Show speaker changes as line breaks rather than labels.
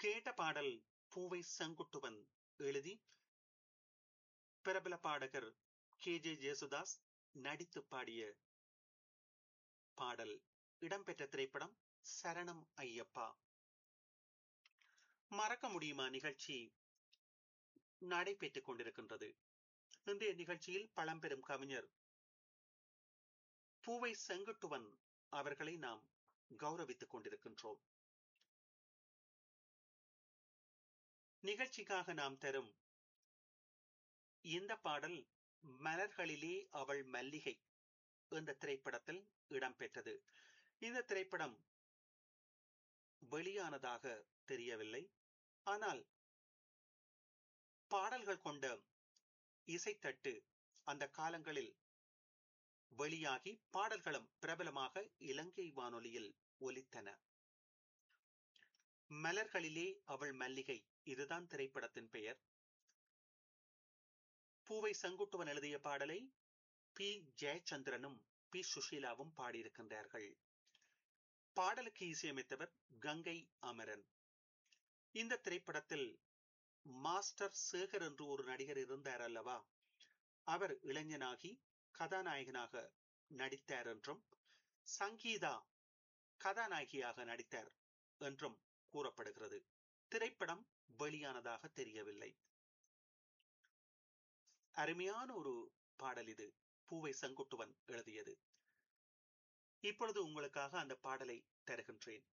கேட்ட பாடல் பூவை செங்குட்டுவன் எழுதி பிரபல பாடகர் கே ஜே ஜேசுதாஸ் நடித்து பாடிய பாடல் இடம்பெற்ற திரைப்படம் சரணம் ஐயப்பா மறக்க முடியுமா நிகழ்ச்சி நடைபெற்றுக் கொண்டிருக்கின்றது இன்றைய நிகழ்ச்சியில் பழம்பெரும் கவிஞர் பூவை செங்குட்டுவன் அவர்களை நாம் கௌரவித்துக் கொண்டிருக்கின்றோம் நிகழ்ச்சிக்காக நாம் தரும் இந்த பாடல் மலர்களிலே அவள் மல்லிகை என்ற திரைப்படத்தில் இடம்பெற்றது இந்த திரைப்படம் வெளியானதாக தெரியவில்லை ஆனால் பாடல்கள் கொண்ட இசைத்தட்டு அந்த காலங்களில் வெளியாகி பாடல்களும் பிரபலமாக இலங்கை வானொலியில் ஒலித்தன மலர்களிலே அவள் மல்லிகை இதுதான் திரைப்படத்தின் பெயர் பூவை செங்குட்டுவன் எழுதிய பாடலை பி ஜெயச்சந்திரனும் பி சுஷீலாவும் பாடியிருக்கின்றார்கள் பாடலுக்கு இசையமைத்தவர் கங்கை அமரன் இந்த திரைப்படத்தில் மாஸ்டர் சேகர் என்று ஒரு நடிகர் இருந்தார் அல்லவா அவர் இளைஞனாகி கதாநாயகனாக நடித்தார் என்றும் சங்கீதா கதாநாயகியாக நடித்தார் என்றும் கூறப்படுகிறது திரைப்படம் வெளியானதாக தெரியவில்லை அருமையான ஒரு பாடல் இது பூவை செங்குட்டுவன் எழுதியது இப்பொழுது உங்களுக்காக அந்த பாடலை தருகின்றேன்